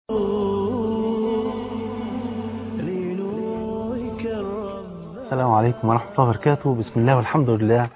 السلام عليكم ورحمة الله وبركاته بسم الله والحمد لله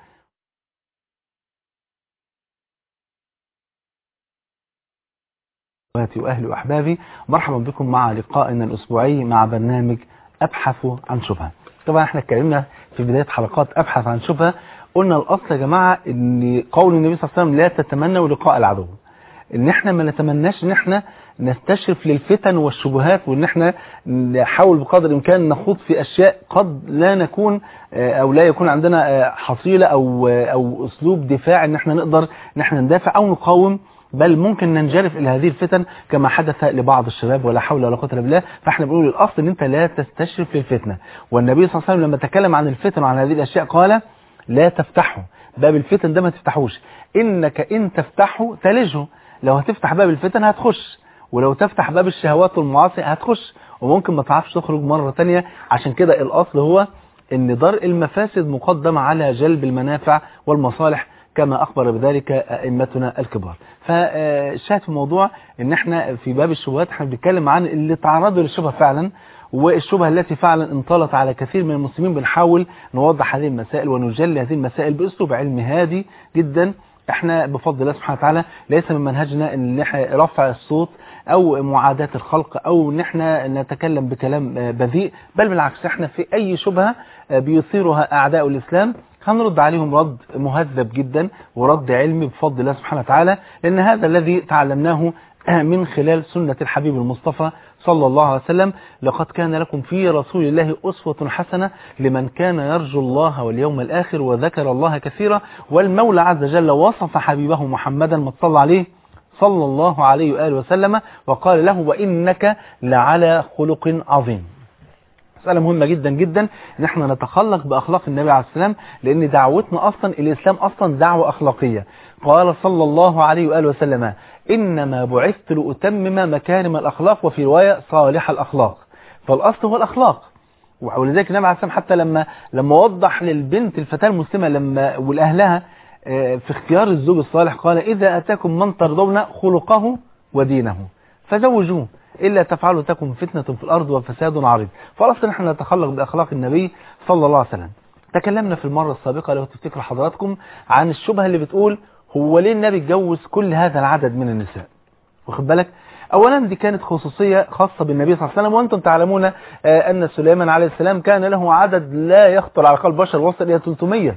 وأهلي وأحبابي مرحبا بكم مع لقائنا الأسبوعي مع برنامج أبحث عن شبهة طبعا احنا اتكلمنا في بداية حلقات أبحث عن شبهة قلنا الأصل يا جماعة ان قول النبي صلى الله عليه وسلم لا تتمنوا لقاء العدو ان احنا ما نتمناش ان احنا نستشرف للفتن والشبهات وان احنا نحاول بقدر الامكان نخوض في اشياء قد لا نكون او لا يكون عندنا حصيلة او او اسلوب دفاع ان احنا نقدر ان احنا ندافع او نقاوم بل ممكن ننجرف الى هذه الفتن كما حدث لبعض الشباب ولا حول ولا قوه الا بالله فاحنا بنقول الاصل ان انت لا تستشرف للفتنه والنبي صلى الله عليه وسلم لما تكلم عن الفتن وعن هذه الاشياء قال لا تفتحه باب الفتن ده ما تفتحوش انك ان تفتحه تلجه لو هتفتح باب الفتن هتخش ولو تفتح باب الشهوات والمعاصي هتخش وممكن ما تعرفش تخرج مرة تانية عشان كده الأصل هو ان درء المفاسد مقدم على جلب المنافع والمصالح كما أخبر بذلك أئمتنا الكبار فالشاهد في الموضوع ان احنا في باب الشبهات احنا بنتكلم عن اللي تعرضوا للشبهة فعلا والشبهة التي فعلا انطلت على كثير من المسلمين بنحاول نوضح هذه المسائل ونجلي هذه المسائل بأسلوب علمي هادي جدا احنا بفضل الله سبحانه وتعالى ليس من منهجنا ان احنا رفع الصوت او معاداة الخلق او ان احنا نتكلم بكلام بذيء بل بالعكس احنا في اي شبهة بيثيرها اعداء الاسلام هنرد عليهم رد مهذب جدا ورد علمي بفضل الله سبحانه وتعالى لان هذا الذي تعلمناه من خلال سنة الحبيب المصطفى صلى الله عليه وسلم لقد كان لكم في رسول الله أسوة حسنة لمن كان يرجو الله واليوم الآخر وذكر الله كثيرا والمولى عز وجل وصف حبيبه محمدا ما صلى عليه صلى الله عليه وآله وسلم وقال له وإنك لعلى خلق عظيم مسألة مهمة جدا جدا ان احنا نتخلق بأخلاق النبي عليه السلام لأن دعوتنا أصلا الإسلام أصلا دعوة أخلاقية قال صلى الله عليه وآله وسلم إنما بعثت لأتمم مكارم الأخلاق وفي رواية صالح الأخلاق فالأصل هو الأخلاق ولذلك النبي عليه السلام حتى لما لما وضح للبنت الفتاة المسلمة لما ولأهلها في اختيار الزوج الصالح قال إذا أتاكم من ترضون خلقه ودينه فزوجوه إلا تفعلوا تكن فتنة في الأرض وفساد عريض فالأصل نحن نتخلق بأخلاق النبي صلى الله عليه وسلم تكلمنا في المرة السابقة لو تفتكر حضراتكم عن الشبهة اللي بتقول هو ليه النبي اتجوز كل هذا العدد من النساء واخد بالك اولا دي كانت خصوصية خاصة بالنبي صلى الله عليه وسلم وانتم تعلمون ان سليمان عليه السلام كان له عدد لا يخطر على قلب بشر وصل الى 300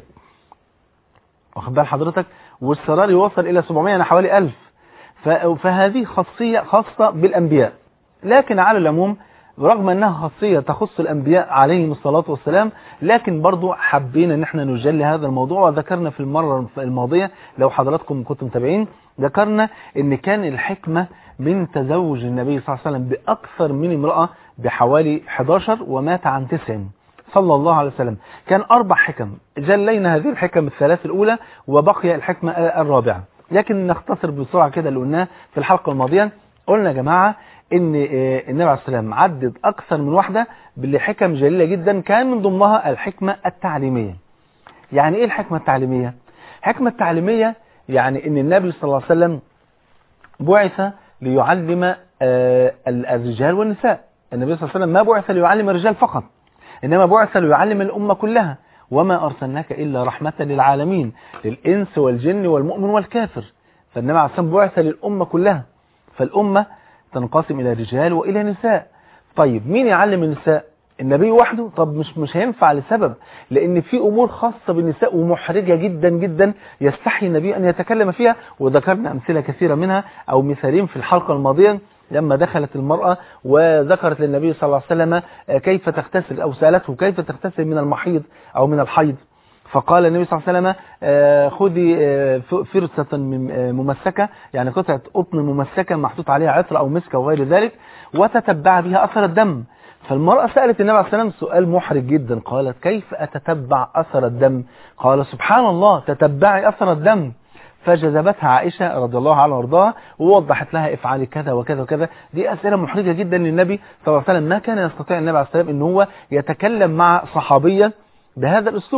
واخد بال حضرتك والسراري وصل الى 700 يعني حوالي 1000 فهذه خاصية خاصة بالانبياء لكن على العموم رغم انها خاصية تخص الانبياء عليهم الصلاة والسلام لكن برضو حبينا ان احنا نجلي هذا الموضوع وذكرنا في المرة الماضية لو حضراتكم كنتم متابعين ذكرنا ان كان الحكمة من تزوج النبي صلى الله عليه وسلم باكثر من امرأة بحوالي 11 ومات عن 9 صلى الله عليه وسلم كان اربع حكم جلينا هذه الحكم الثلاث الاولى وبقي الحكمة الرابعة لكن نختصر بسرعة كده اللي قلناه في الحلقة الماضية قلنا يا جماعة ان النبي عليه السلام عدد اكثر من واحدة بالحكم جليلة جدا كان من ضمنها الحكمة التعليمية يعني ايه الحكمة التعليمية الحكمة التعليمية يعني ان النبي صلى الله عليه وسلم بعث ليعلم الرجال والنساء النبي صلى الله عليه وسلم ما بعث ليعلم الرجال فقط انما بعث ليعلم الامة كلها وما ارسلناك الا رحمة للعالمين للانس والجن والمؤمن والكافر فالنبي عليه السلام بعث للامة كلها فالامة تنقسم إلى رجال وإلى نساء طيب مين يعلم النساء النبي وحده طب مش مش هينفع لسبب لأن في أمور خاصة بالنساء ومحرجة جدا جدا يستحي النبي أن يتكلم فيها وذكرنا أمثلة كثيرة منها أو مثالين في الحلقة الماضية لما دخلت المرأة وذكرت للنبي صلى الله عليه وسلم كيف تغتسل أو سألته كيف تغتسل من المحيض أو من الحيض فقال النبي صلى الله عليه وسلم خذي فرصة ممسكة يعني قطعة قطن ممسكة محطوط عليها عطر أو مسك أو غير ذلك وتتبع بها أثر الدم فالمرأة سألت النبي عليه السلام سؤال محرج جدا قالت كيف أتتبع أثر الدم قال سبحان الله تتبعي أثر الدم فجذبتها عائشة رضي الله عنها وارضاها ووضحت لها افعلي كذا وكذا وكذا دي أسئلة محرجة جدا للنبي صلى الله عليه وسلم ما كان يستطيع النبي عليه السلام ان هو يتكلم مع صحابية بهذا الأسلوب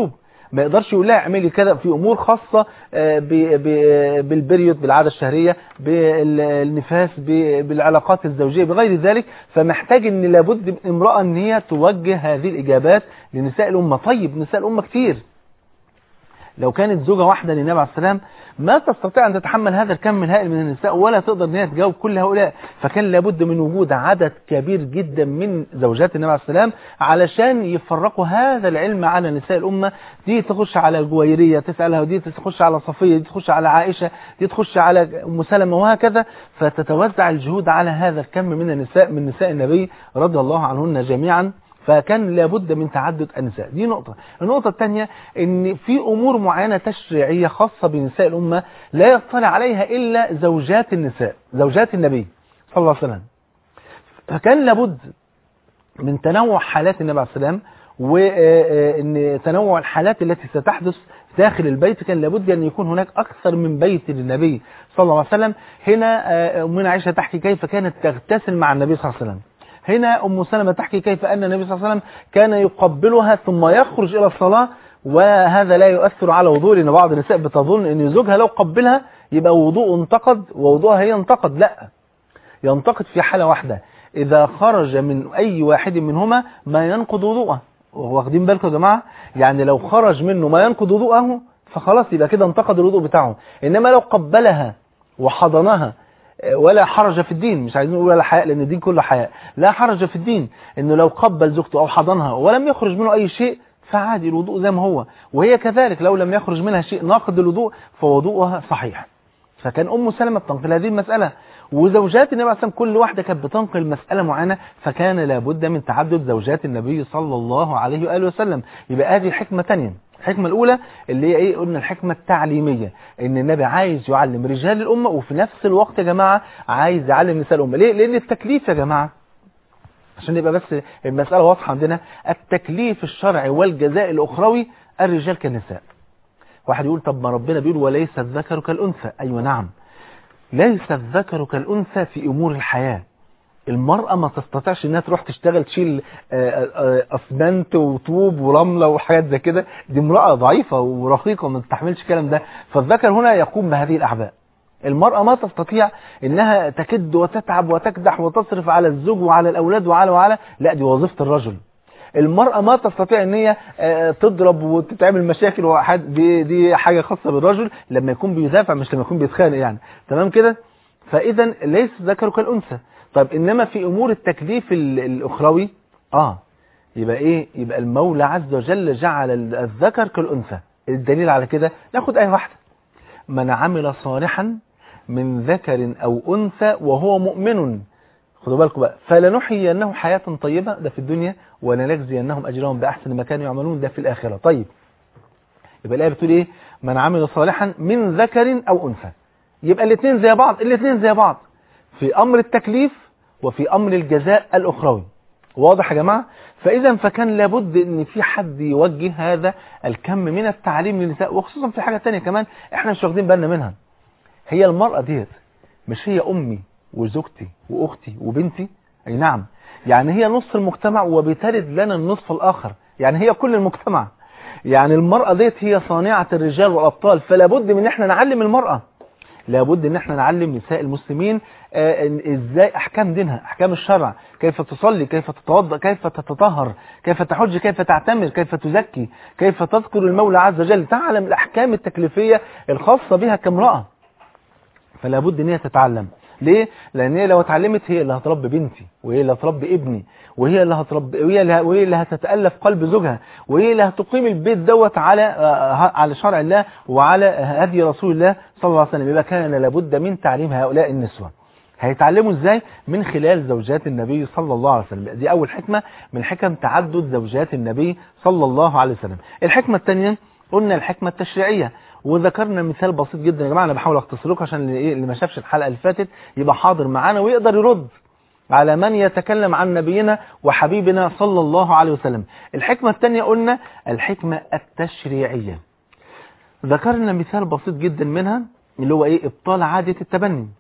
ما يقدرش يقول لها اعملي كده في امور خاصه آه، ب- ب- بالبريود بالعاده الشهريه بالنفاس ب- بالعلاقات الزوجيه بغير ذلك فمحتاج ان لابد من امراه ان هي توجه هذه الاجابات لنساء الامه طيب نساء الامه كتير لو كانت زوجة واحدة للنبي عليه السلام ما تستطيع أن تتحمل هذا الكم الهائل من النساء ولا تقدر أن هي تجاوب كل هؤلاء فكان لابد من وجود عدد كبير جدا من زوجات النبي عليه السلام علشان يفرقوا هذا العلم على نساء الأمة دي تخش على الجويرية تسألها ودي تخش على صفية دي تخش على عائشة دي تخش على أم سلمة وهكذا فتتوزع الجهود على هذا الكم من النساء من نساء النبي رضي الله عنهن جميعا فكان لابد من تعدد النساء دي نقطة النقطة الثانية ان في امور معينة تشريعية خاصة بنساء الامة لا يطلع عليها الا زوجات النساء زوجات النبي صلى الله عليه وسلم فكان لابد من تنوع حالات النبي عليه السلام وان تنوع الحالات التي ستحدث داخل البيت كان لابد ان يكون هناك اكثر من بيت للنبي صلى الله عليه وسلم هنا آه، امنا عائشه تحكي كيف كانت تغتسل مع النبي صلى الله عليه وسلم هنا ام سلمة تحكي كيف ان النبي صلى الله عليه وسلم كان يقبلها ثم يخرج الى الصلاه وهذا لا يؤثر على وضوء لان بعض النساء بتظن ان زوجها لو قبلها يبقى وضوء انتقد ووضوءها هي انتقد لا ينتقد في حالة واحدة إذا خرج من أي واحد منهما ما ينقض وضوءه واخدين بالكم يا جماعة يعني لو خرج منه ما ينقض وضوءه فخلاص يبقى كده انتقد الوضوء بتاعه إنما لو قبلها وحضنها آه، ولا حرج في الدين مش عايزين نقول ولا حياء لأن الدين كله حياء لا حرج في الدين إنه لو قبل زوجته أو حضنها ولم يخرج منه أي شيء فعادي الوضوء زي ما هو وهي كذلك لو لم يخرج منها شيء ناقض الوضوء فوضوءها صحيح فكان ام سلمة بتنقل هذه المسألة وزوجات النبي عليه الصلاة والسلام كل واحدة كانت بتنقل مسألة معينة فكان لابد من تعدد زوجات النبي صلى الله عليه وآله وسلم يبقى هذه حكمة تانية الحكمة الأولى اللي هي إيه قلنا الحكمة التعليمية إن النبي عايز يعلم رجال الأمة وفي نفس الوقت يا جماعة عايز يعلم نساء الأمة ليه؟ لأن التكليف يا جماعة عشان يبقى بس المسألة واضحة عندنا التكليف الشرعي والجزاء الأخروي الرجال كالنساء واحد يقول طب ما ربنا بيقول وليس الذكر كالأنثى أيوة نعم ليس الذكر كالأنثى في أمور الحياة المرأة ما تستطيعش انها تروح تشتغل تشيل آه، آه، اسمنت وطوب ورملة وحاجات زي كده دي امرأة ضعيفة ورقيقة وما تستحملش الكلام ده فالذكر هنا يقوم بهذه الأعباء المرأة ما تستطيع انها تكد وتتعب وتكدح وتصرف على الزوج وعلى الأولاد وعلى وعلى لا دي وظيفة الرجل المرأة ما تستطيع ان هي آه، تضرب وتتعمل مشاكل وحد دي دي حاجة خاصة بالرجل لما يكون بيدافع مش لما يكون بيتخانق يعني تمام كده فاذا ليس الذكر كالانثى طيب انما في امور التكليف ال- الاخروي اه يبقى ايه يبقى المولى عز وجل جعل ال- الذكر كالانثى الدليل على كده ناخد ايه واحده من عمل صالحا من ذكر او انثى وهو مؤمن خدوا بالكم بقى فلنحيينه حياة طيبة ده في الدنيا ولنجزينهم أجرهم بأحسن ما كانوا يعملون ده في الآخرة طيب يبقى الآية بتقول إيه من عمل صالحا من ذكر أو أنثى يبقى الاثنين زي بعض الاثنين زي بعض في أمر التكليف وفي أمر الجزاء الأخروي واضح يا جماعة فإذا فكان لابد ان في حد يوجه هذا الكم من التعليم للنساء وخصوصا في حاجة تانية كمان احنا مش واخدين بالنا منها هي المرأة ديت مش هي أمي وزوجتي وأختي وبنتي أي نعم يعني هي نصف المجتمع وبترد لنا النصف الآخر يعني هي كل المجتمع يعني المرأة ديت هي صانعة الرجال والأبطال فلا بد من احنا نعلم المرأة لابد ان احنا نعلم نساء المسلمين آه، إن- ازاي احكام دينها احكام الشرع كيف تصلي كيف تتوضا كيف تتطهر كيف تحج كيف تعتمر كيف تزكي كيف تذكر المولى عز وجل تعلم الاحكام التكليفيه الخاصه بها كامراه فلا بد ان هي تتعلم ليه لان هي لو اتعلمت هي اللي هتربي بنتي وهي اللي هتربي ابني وهي اللي هتربي وهي اللي, وهي اللي هتتالف قلب زوجها وهي اللي هتقيم البيت دوت على آه، على شرع الله وعلى هدي رسول الله صلى الله عليه وسلم يبقى كان لابد من تعليم هؤلاء النسوه هيتعلموا ازاي من خلال زوجات النبي صلى الله عليه وسلم دي اول حكمه من حكم تعدد زوجات النبي صلى الله عليه وسلم الحكمه الثانيه قلنا الحكمه التشريعيه وذكرنا مثال بسيط جدا يا جماعه انا بحاول اختصر لكم عشان اللي, إيه اللي ما شافش الحلقه اللي فاتت يبقى حاضر معانا ويقدر يرد على من يتكلم عن نبينا وحبيبنا صلى الله عليه وسلم الحكمه الثانيه قلنا الحكمه التشريعيه ذكرنا مثال بسيط جدا منها اللي هو ايه ابطال عاده التبني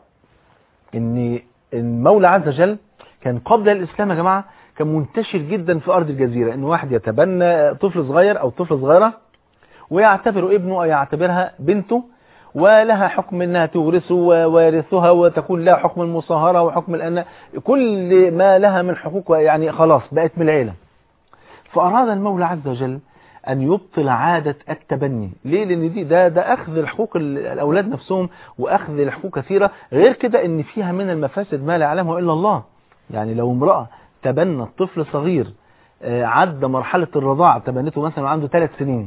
ان المولى عز وجل كان قبل الاسلام يا جماعه كان منتشر جدا في ارض الجزيره ان واحد يتبنى طفل صغير او طفله صغيره ويعتبر ابنه أو يعتبرها بنته ولها حكم انها تورثه ووارثها وتكون لها حكم المصاهرة وحكم الأن كل ما لها من حقوق يعني خلاص بقت من العيلة فأراد المولى عز وجل أن يبطل عادة التبني ليه لأن دي ده, ده أخذ الحقوق الأولاد نفسهم وأخذ الحقوق كثيرة غير كده أن فيها من المفاسد ما لا يعلمه إلا الله يعني لو امرأة تبنت طفل صغير عدى مرحلة الرضاعة تبنته مثلا عنده ثلاث سنين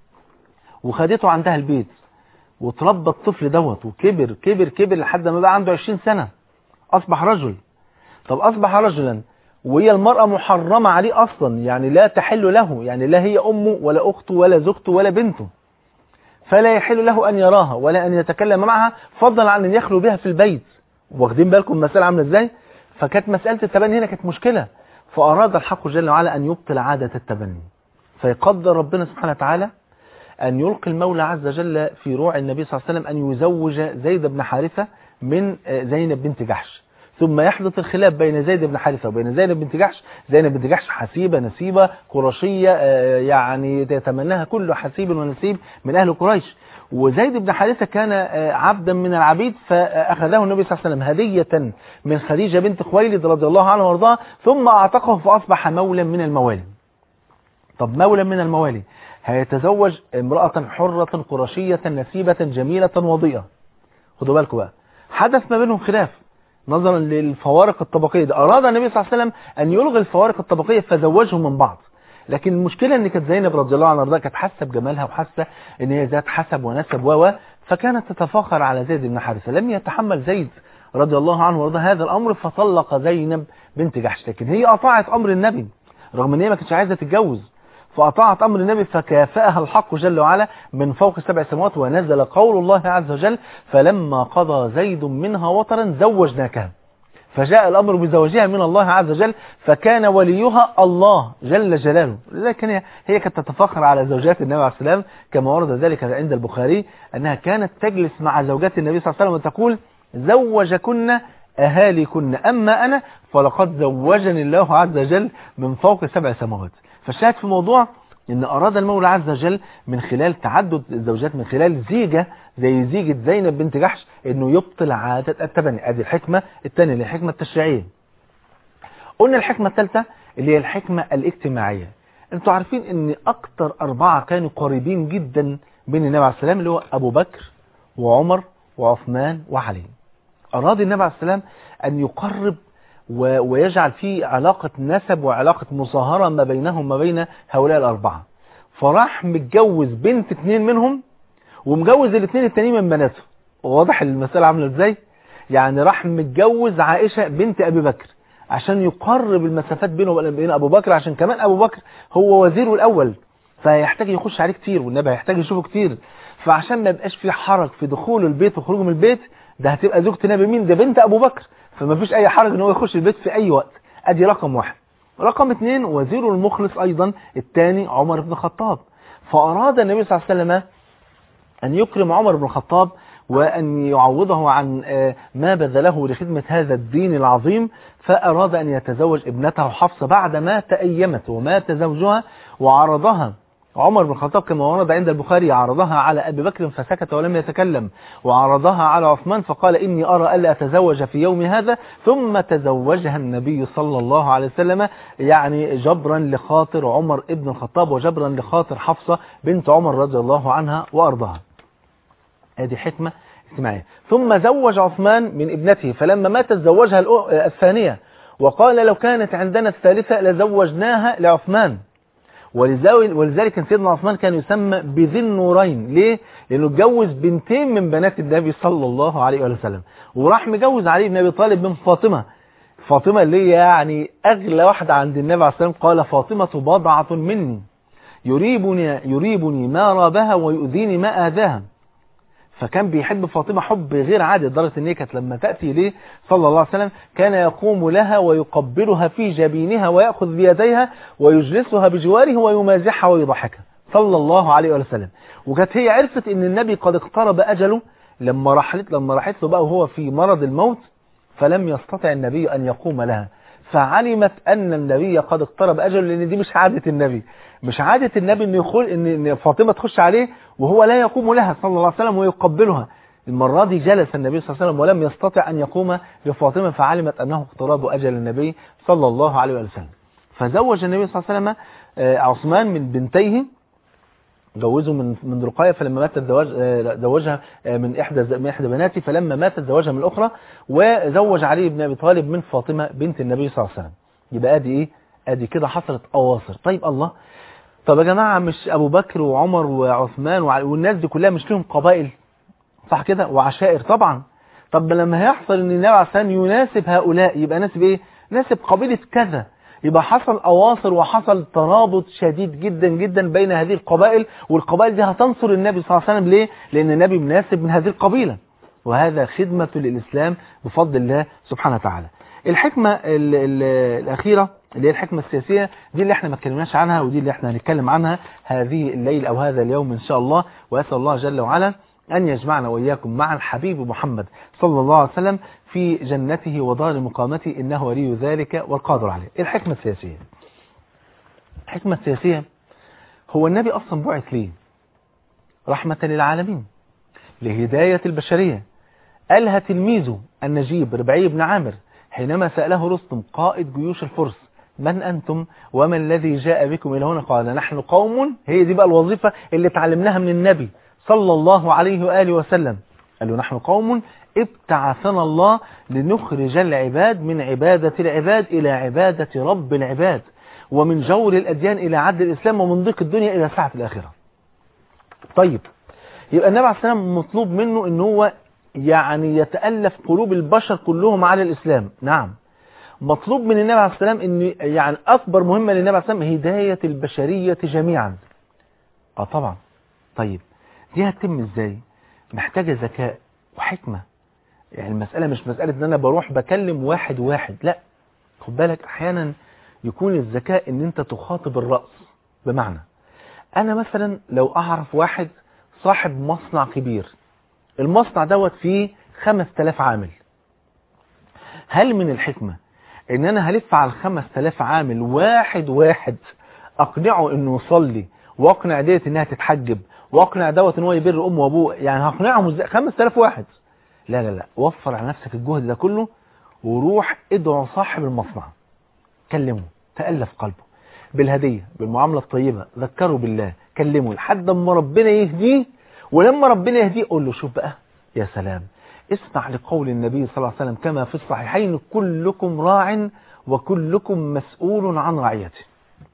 وخدته عندها البيت وتربى الطفل دوت وكبر كبر كبر لحد ما بقى عنده 20 سنة أصبح رجل طب أصبح رجلا وهي المرأة محرمة عليه أصلا يعني لا تحل له يعني لا هي أمه ولا أخته ولا زوجته ولا بنته فلا يحل له أن يراها ولا أن يتكلم معها فضلا عن أن يخلو بها في البيت واخدين بالكم المسألة عاملة إزاي فكانت مسألة التبني هنا كانت مشكلة فأراد الحق جل وعلا أن يبطل عادة التبني فيقدر ربنا سبحانه وتعالى أن يلقي المولى عز وجل في روع النبي صلى الله عليه وسلم أن يزوج زيد بن حارثة من زينب بنت جحش ثم يحدث الخلاف بين زيد بن حارثة وبين زينب بنت جحش زينب بنت جحش حسيبة نسيبة قرشية يعني يتمناها كل حسيب ونسيب من أهل قريش وزيد بن حارثة كان عبدا من العبيد فأخذه النبي صلى الله عليه وسلم هدية من خديجة بنت خويلد رضي الله عنها وارضاها ثم أعتقه فأصبح مولا من الموالي طب مولا من الموالي هيتزوج امرأة حرة قرشية نسيبة جميلة وضيئة خدوا بالكم بقى حدث ما بينهم خلاف نظرا للفوارق الطبقية ده أراد النبي صلى الله عليه وسلم أن يلغي الفوارق الطبقية فزوجهم من بعض لكن المشكلة ان كانت زينب رضي الله عنها كانت حاسة بجمالها وحاسة ان هي ذات حسب ونسب و فكانت تتفاخر على زيد بن حارثة لم يتحمل زيد رضي الله عنه وارضاه هذا الامر فطلق زينب بنت جحش لكن هي اطاعت امر النبي رغم ان هي ما كانتش عايزة تتجوز فأطاعت أمر النبي فكافأها الحق جل وعلا من فوق سبع سماوات ونزل قول الله عز وجل فلما قضى زيد منها وطرا زوجناكها فجاء الأمر بزواجها من الله عز وجل فكان وليها الله جل جلاله لذلك هي, هي كانت تتفخر على زوجات النبي عليه السلام كما ورد ذلك عند البخاري أنها كانت تجلس مع زوجات النبي صلى الله عليه وسلم وتقول زوجكن أهاليكن أما أنا فلقد زوجني الله عز وجل من فوق سبع سماوات فالشاهد في الموضوع ان اراد المولى عز وجل من خلال تعدد الزوجات من خلال زيجة زي زيجة زينب بنت جحش انه يبطل عادة التبني ادي الحكمة الثانية اللي هي الحكمة التشريعية قلنا الحكمة الثالثة اللي هي الحكمة الاجتماعية انتوا عارفين ان اكتر اربعة كانوا قريبين جدا بين النبي عليه السلام اللي هو ابو بكر وعمر وعثمان وعلي اراد النبي عليه السلام ان يقرب ويجعل فيه علاقة نسب وعلاقة مصاهرة ما بينهم ما بين هؤلاء الأربعة فراح متجوز بنت اتنين منهم ومجوز الاثنين التانيين من بناته واضح المسألة عاملة ازاي يعني راح متجوز عائشة بنت أبي بكر عشان يقرب المسافات بينه وبين أبو بكر عشان كمان أبو بكر هو وزيره الأول فيحتاج يخش عليه كتير والنبي هيحتاج يشوفه كتير فعشان ما يبقاش في حرج في دخول البيت وخروجه من البيت ده هتبقى زوجة النبي مين ده بنت أبو بكر فما فيش اي حرج ان هو يخش البيت في اي وقت ادي رقم واحد رقم اثنين وزيره المخلص ايضا الثاني عمر بن الخطاب فاراد النبي صلى الله عليه وسلم ان يكرم عمر بن الخطاب وأن يعوضه عن ما بذله لخدمة هذا الدين العظيم فأراد أن يتزوج ابنته حفصة بعد ما تأيمت ومات زوجها وعرضها عمر بن الخطاب كما ورد عند البخاري عرضها على أبي بكر فسكت ولم يتكلم وعرضها على عثمان فقال إني أرى ألا أتزوج في يوم هذا ثم تزوجها النبي صلى الله عليه وسلم يعني جبرا لخاطر عمر ابن الخطاب وجبرا لخاطر حفصة بنت عمر رضي الله عنها وأرضها هذه حكمة اجتماعية ثم زوج عثمان من ابنته فلما ماتت زوجها الثانية وقال لو كانت عندنا الثالثة لزوجناها لعثمان ولذلك كان سيدنا عثمان كان يسمى بذي النورين ليه؟ لأنه اتجوز بنتين من بنات النبي صلى الله عليه وسلم وراح مجوز علي بن أبي طالب من فاطمة فاطمة اللي هي يعني أغلى واحدة عند النبي عليه السلام قال فاطمة بضعة مني يريبني, يريبني ما رابها ويؤذيني ما آذاها فكان بيحب فاطمة حب غير عادي لدرجة ان هي كانت لما تأتي إليه صلى الله عليه وسلم كان يقوم لها ويقبلها في جبينها ويأخذ بيديها ويجلسها بجواره ويمازحها ويضحكها صلى الله عليه وسلم وكانت هي عرفت ان النبي قد اقترب أجله لما راحت لما راحت له بقى وهو في مرض الموت فلم يستطع النبي أن يقوم لها فعلمت أن النبي قد اقترب أجله لأن دي مش عادة النبي مش عادة النبي أن, يخل إن إن فاطمة تخش عليه وهو لا يقوم لها صلى الله عليه وسلم ويقبلها المرة دي جلس النبي صلى الله عليه وسلم ولم يستطع أن يقوم لفاطمة فعلمت أنه اقتراب أجل النبي صلى الله عليه وسلم فزوج النبي صلى الله عليه وسلم عثمان من بنتيه جوزه من من رقية فلما ماتت زواج زوجها من احدى من احدى بناته فلما ماتت زوجها من الاخرى وزوج علي بن ابي طالب من فاطمه بنت النبي صلى الله عليه وسلم يبقى ادي ايه ادي كده حصلت اواصر طيب الله طب يا جماعه مش ابو بكر وعمر وعثمان والناس دي كلها مش لهم قبائل صح كده وعشائر طبعا طب لما هيحصل ان النبي عليه الصلاه يناسب هؤلاء يبقى ناسب ايه ناسب قبيله كذا يبقى حصل أواصر وحصل ترابط شديد جدا جدا بين هذه القبائل والقبائل دي هتنصر النبي صلى الله عليه وسلم ليه؟ لأن النبي مناسب من هذه القبيلة وهذا خدمة للإسلام بفضل الله سبحانه وتعالى الحكمة ال ال الأخيرة اللي هي الحكمة السياسية دي اللي احنا ما اتكلمناش عنها ودي اللي احنا هنتكلم عنها هذه الليل أو هذا اليوم إن شاء الله وأسأل الله جل وعلا أن يجمعنا وإياكم مع الحبيب محمد صلى الله عليه وسلم في جنته ودار مقامته إنه ولي ذلك والقادر عليه الحكمة السياسية الحكمة السياسية هو النبي أصلا بعث ليه رحمة للعالمين لهداية البشرية قالها تلميذه النجيب ربعي بن عامر حينما سأله رستم قائد جيوش الفرس من أنتم وما الذي جاء بكم إلى هنا قال نحن قوم هي دي بقى الوظيفة اللي تعلمناها من النبي صلى الله عليه وآله وسلم قال له نحن قوم ابتعثنا الله لنخرج العباد من عبادة العباد إلى عبادة رب العباد ومن جور الأديان إلى عدل الإسلام ومن ضيق الدنيا إلى سعة الآخرة طيب يبقى النبي عليه السلام مطلوب منه ان هو يعني يتألف قلوب البشر كلهم على الإسلام نعم مطلوب من النبي عليه السلام ان يعني أكبر مهمة للنبي عليه السلام هداية البشرية جميعا اه طبعا طيب دي هتتم ازاي محتاجة ذكاء وحكمة يعني المسألة مش مسألة ان انا بروح بكلم واحد واحد لا خد بالك احيانا يكون الذكاء ان انت تخاطب الرأس بمعنى انا مثلا لو اعرف واحد صاحب مصنع كبير المصنع دوت فيه 5000 عامل هل من الحكمة ان انا هلف على ال 5000 عامل واحد واحد اقنعه انه يصلي واقنع ديت انها تتحجب واقنع دوت ان هو يبر امه وابوه يعني هقنعهم ازاي 5000 واحد لا لا لا وفر على نفسك الجهد ده كله وروح ادعو صاحب المصنع كلمه تألف قلبه بالهدية بالمعاملة الطيبة ذكره بالله كلمه لحد ما ربنا يهديه ولما ربنا يهديه قول له شوف بقى يا سلام اسمع لقول النبي صلى الله عليه وسلم كما في الصحيحين كلكم راع وكلكم مسؤول عن رعيته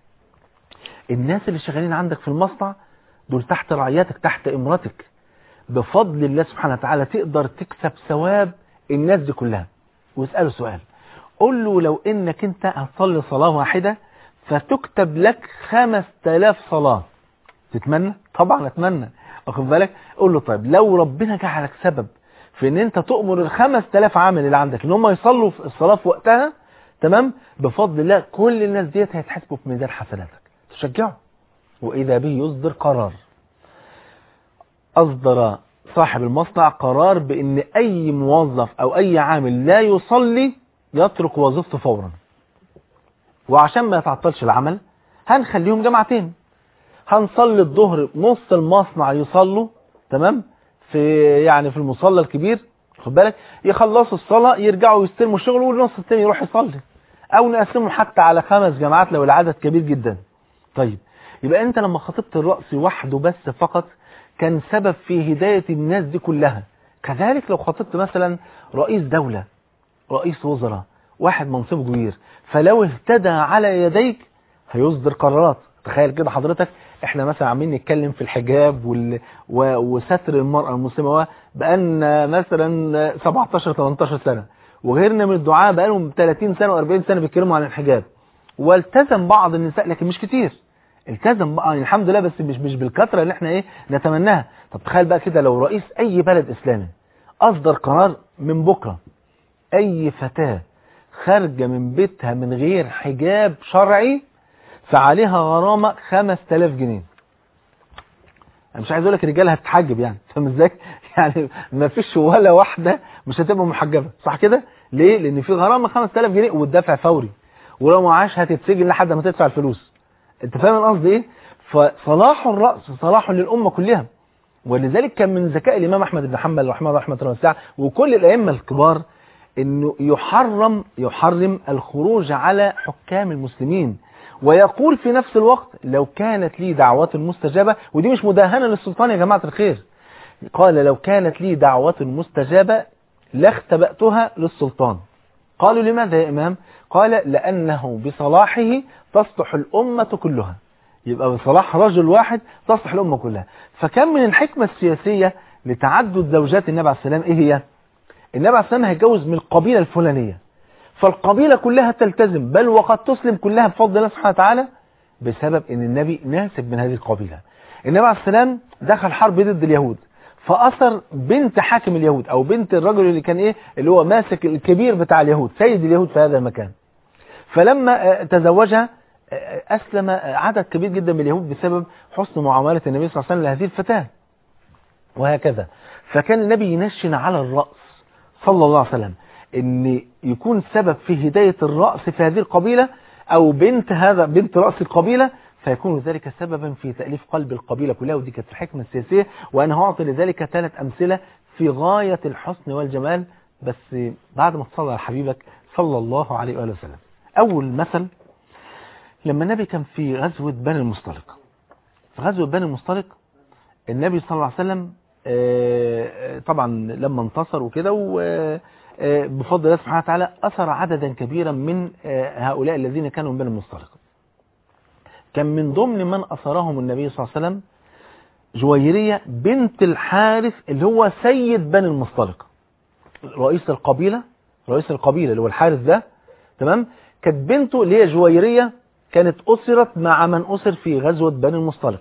الناس اللي شغالين عندك في المصنع دول تحت رعيتك تحت امرتك بفضل الله سبحانه وتعالى تقدر تكسب ثواب الناس دي كلها واسأله سؤال قول له لو انك انت هتصلي صلاة واحدة فتكتب لك خمس تلاف صلاة تتمنى طبعا اتمنى واخد بالك قول له طيب لو ربنا جعلك سبب في ان انت تؤمر الخمس تلاف عامل اللي عندك ان هم يصلوا في الصلاة في وقتها تمام بفضل الله كل الناس ديت هيتحاسبوا في ميزان حسناتك تشجعه واذا به يصدر قرار اصدر صاحب المصنع قرار بان اي موظف او اي عامل لا يصلي يترك وظيفته فورا وعشان ما يتعطلش العمل هنخليهم جماعتين هنصلي الظهر نص المصنع يصلوا تمام في يعني في المصلى الكبير خد بالك يخلصوا الصلاة يرجعوا يستلموا شغل والنص التاني يروح يصلي او نقسمه حتى على خمس جماعات لو العدد كبير جدا طيب يبقى انت لما خطبت الرأس وحده بس فقط كان سبب في هداية الناس دي كلها كذلك لو خطبت مثلا رئيس دولة رئيس وزراء واحد منصبه كبير فلو اهتدى على يديك هيصدر قرارات تخيل كده حضرتك احنا مثلا عاملين نتكلم في الحجاب وال... و... وستر المرأة المسلمة بقالنا مثلا 17 18 سنة وغيرنا من الدعاء بقالهم 30 سنة و40 سنة بيتكلموا عن الحجاب والتزم بعض النساء لكن مش كتير التزم بقى يعني الحمد لله بس مش مش بالكثره اللي احنا ايه نتمناها طب تخيل بقى كده لو رئيس اي بلد اسلامي اصدر قرار من بكره اي فتاه خارجه من بيتها من غير حجاب شرعي فعليها غرامه 5000 جنيه انا مش عايز اقول لك الرجاله هتتحجب يعني فاهم ازاي يعني ما فيش ولا واحده مش هتبقى محجبه صح كده ليه لان في غرامه 5000 جنيه والدفع فوري ولو ما عاش هتتسجن لحد ما تدفع الفلوس انت فاهم القصد ايه فصلاح الراس صلاح للامه كلها ولذلك كان من ذكاء الامام احمد بن حنبل رحمه الله رحمه الله وكل الائمه الكبار انه يحرم يحرم الخروج على حكام المسلمين ويقول في نفس الوقت لو كانت لي دعوة مستجابة ودي مش مداهنة للسلطان يا جماعة الخير قال لو كانت لي دعوة مستجابة لاختبأتها للسلطان قالوا لماذا يا إمام قال لأنه بصلاحه تصلح الأمة كلها يبقى بصلاح رجل واحد تصلح الأمة كلها فكان من الحكمة السياسية لتعدد زوجات النبي عليه السلام إيه هي النبي عليه السلام هيتجوز من القبيلة الفلانية فالقبيلة كلها تلتزم بل وقد تسلم كلها بفضل الله سبحانه وتعالى بسبب ان النبي ناسب من هذه القبيلة النبي عليه السلام دخل حرب ضد اليهود فأثر بنت حاكم اليهود او بنت الرجل اللي كان ايه اللي هو ماسك الكبير بتاع اليهود سيد اليهود في هذا المكان فلما تزوجها أسلم عدد كبير جدا من اليهود بسبب حسن معاملة النبي صلى الله عليه وسلم لهذه الفتاة وهكذا فكان النبي ينشن على الرأس صلى الله عليه وسلم ان يكون سبب في هداية الرأس في هذه القبيلة او بنت هذا بنت رأس القبيلة فيكون ذلك سببا في تأليف قلب القبيلة كلها ودي كانت الحكمة السياسية وانا هعطي لذلك ثلاث امثلة في غاية الحسن والجمال بس بعد ما تصلى على حبيبك صلى الله عليه وآله وسلم اول مثل لما النبي كان في غزوة بني المصطلق في غزوة بني المصطلق النبي صلى الله عليه وسلم طبعا لما انتصر وكده بفضل الله سبحانه وتعالى أثر عددا كبيرا من هؤلاء الذين كانوا من بني المصطلق كان من ضمن من أثرهم النبي صلى الله عليه وسلم جويرية بنت الحارث اللي هو سيد بني المصطلق رئيس القبيلة رئيس القبيلة اللي هو الحارث ده تمام كانت بنته اللي هي جويرية كانت أسرت مع من أسر في غزوة بني المصطلق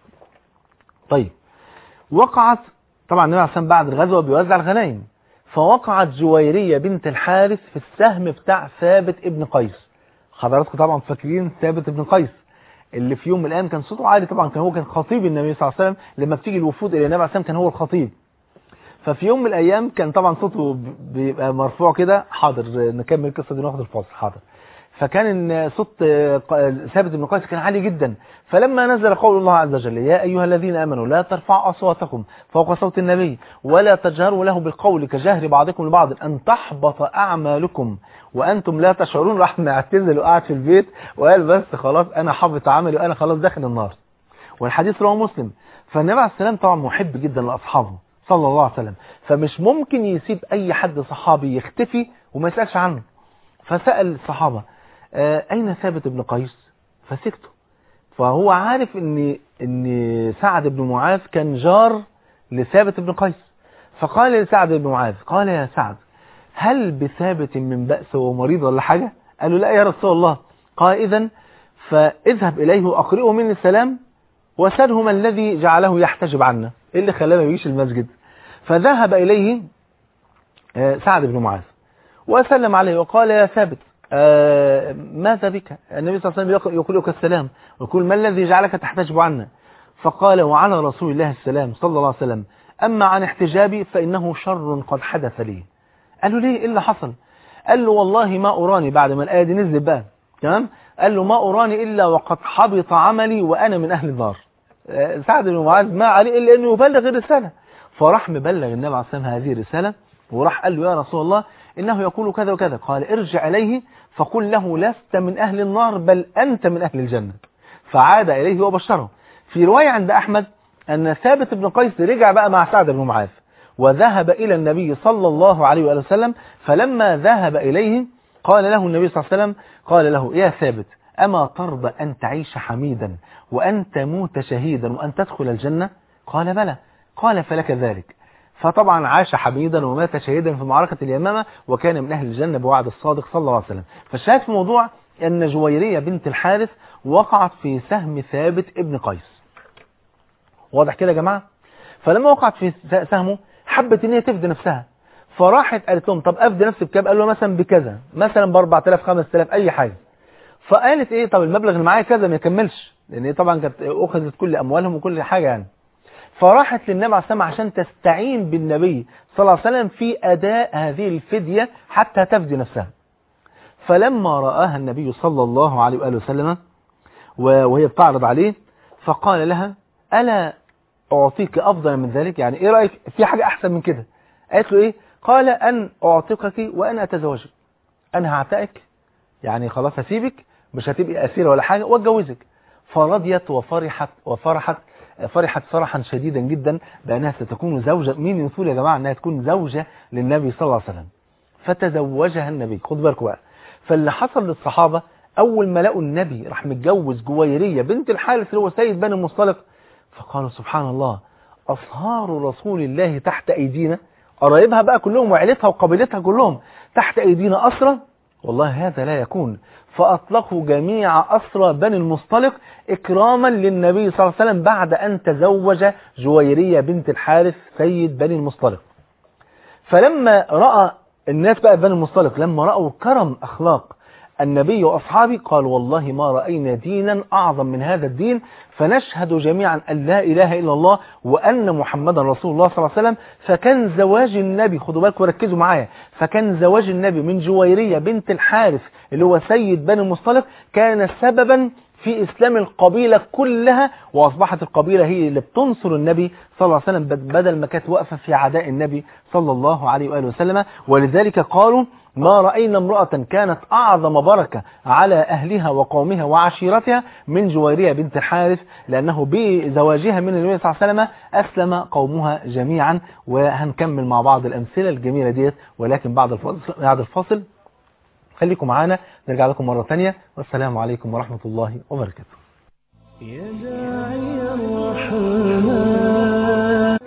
طيب وقعت طبعا النبي عليه الصلاة بعد الغزوة بيوزع الغنائم فوقعت جويرية بنت الحارث في السهم بتاع ثابت ابن قيس حضراتكم طبعا فاكرين ثابت ابن قيس اللي في يوم من الايام كان صوته عالي طبعا كان هو كان خطيب النبي صلى الله عليه وسلم لما بتيجي الوفود الى النبي عليه الصلاه كان هو الخطيب ففي يوم من الايام كان طبعا صوته بيبقى مرفوع كده حاضر نكمل القصه دي ناخد الفاصل حاضر فكان صوت ثابت بن قيس كان عالي جدا فلما نزل قول الله عز وجل يا أيها الذين آمنوا لا ترفعوا أصواتكم فوق صوت النبي ولا تجهروا له بالقول كجهر بعضكم لبعض أن تحبط أعمالكم وأنتم لا تشعرون راح معتزل وقاعد في البيت وقال بس خلاص أنا حبط عملي وأنا خلاص داخل النار والحديث رواه مسلم فالنبي عليه السلام طبعا محب جدا لأصحابه صلى الله عليه وسلم فمش ممكن يسيب أي حد صحابي يختفي وما يسألش عنه فسأل الصحابة أين ثابت بن قيس فسكتوا فهو عارف ان ان سعد بن معاذ كان جار لثابت بن قيس فقال لسعد بن معاذ قال يا سعد هل بثابت من بأس ومريض ولا حاجة قال له لا يا رسول الله قال إذا فاذهب إليه وأقرئه مني السلام وسله ما الذي جعله يحتجب عنا إيه اللي خلاه ما يجيش المسجد فذهب إليه سعد بن معاذ وسلم عليه وقال يا ثابت آه ماذا بك النبي صلى الله عليه وسلم يقول لك السلام ويقول ما الذي جعلك تحتجب عنا فقال وعلى رسول الله السلام صلى الله عليه وسلم أما عن احتجابي فإنه شر قد حدث لي قال له ليه إيه اللي حصل قال له والله ما أراني بعد ما الآية دي نزلت بقى تمام قال له ما أراني إلا وقد حبط عملي وأنا من أهل النار آه سعد بن معاذ ما عليه إلا أنه يبلغ الرسالة فراح مبلغ النبي عليه الصلاة والسلام هذه الرسالة وراح قال له يا رسول الله إنه يقول كذا وكذا قال ارجع إليه فقل له لست من أهل النار بل أنت من أهل الجنة فعاد إليه وبشره في رواية عند أحمد أن ثابت بن قيس رجع بقى مع سعد بن معاذ وذهب إلى النبي صلى الله عليه وآله وسلم فلما ذهب إليه قال له النبي صلى الله عليه وسلم قال له يا ثابت أما ترضى أن تعيش حميدا وأن تموت شهيدا وأن تدخل الجنة قال بلى قال فلك ذلك فطبعا عاش حميدا ومات شهيدا في معركة اليمامة وكان من أهل الجنة بوعد الصادق صلى الله عليه وسلم فالشاهد في موضوع أن جويرية بنت الحارث وقعت في سهم ثابت ابن قيس واضح كده يا جماعة فلما وقعت في سهمه حبت ان هي تفدي نفسها فراحت قالت لهم طب افدي نفسي بكام قالوا مثلا بكذا مثلا ب 4000 5000 اي حاجة فقالت ايه طب المبلغ اللي معايا كذا ما يكملش لان هي طبعا كانت اخذت كل اموالهم وكل حاجة يعني فراحت للنبي عليه الصلاه عشان تستعين بالنبي صلى الله عليه وسلم في اداء هذه الفدية حتى تفدي نفسها فلما رآها النبي صلى الله عليه وآله وسلم وهي بتعرض عليه فقال لها ألا أعطيك أفضل من ذلك يعني إيه رأيك في حاجة أحسن من كده قالت له إيه قال أن أعتقك وأنا أتزوجك أنا هعتقك يعني خلاص هسيبك مش هتبقي أسيرة ولا حاجة واتجوزك فرضيت وفرحت وفرحت فرحت فرحا شديدا جدا بأنها ستكون زوجة مين يقول يا جماعة أنها تكون زوجة للنبي صلى الله عليه وسلم فتزوجها النبي خد بالكم بقى فاللي حصل للصحابة أول ما لقوا النبي راح متجوز جويرية بنت الحارث اللي هو سيد بني المصطلق فقالوا سبحان الله أصهار رسول الله تحت أيدينا قرايبها بقى كلهم وعيلتها وقبيلتها كلهم تحت أيدينا أسرى والله هذا لا يكون فأطلقوا جميع أسرى بني المصطلق إكراما للنبي صلى الله عليه وسلم بعد أن تزوج جويرية بنت الحارث سيد بني المصطلق فلما رأى الناس بقى بني المصطلق لما رأوا كرم أخلاق النبي وأصحابه قال والله ما رأينا دينا أعظم من هذا الدين فنشهد جميعا أن لا إله إلا الله وأن محمدا رسول الله صلى الله عليه وسلم فكان زواج النبي خدوا بالكم وركزوا معايا فكان زواج النبي من جويرية بنت الحارث اللي هو سيد بني المصطلق كان سببا في إسلام القبيلة كلها وأصبحت القبيلة هي اللي بتنصر النبي صلى الله عليه وسلم بدل ما كانت واقفة في عداء النبي صلى الله عليه وآله وسلم ولذلك قالوا ما رأينا امرأة كانت أعظم بركة على أهلها وقومها وعشيرتها من جويرية بنت الحارث لأنه بزواجها من النبي صلى الله عليه وسلم أسلم قومها جميعا وهنكمل مع بعض الأمثلة الجميلة ديت ولكن بعد الفاصل, بعد الفاصل خليكم معانا نرجع لكم مرة ثانية والسلام عليكم ورحمة الله وبركاته يا داعي الرحمن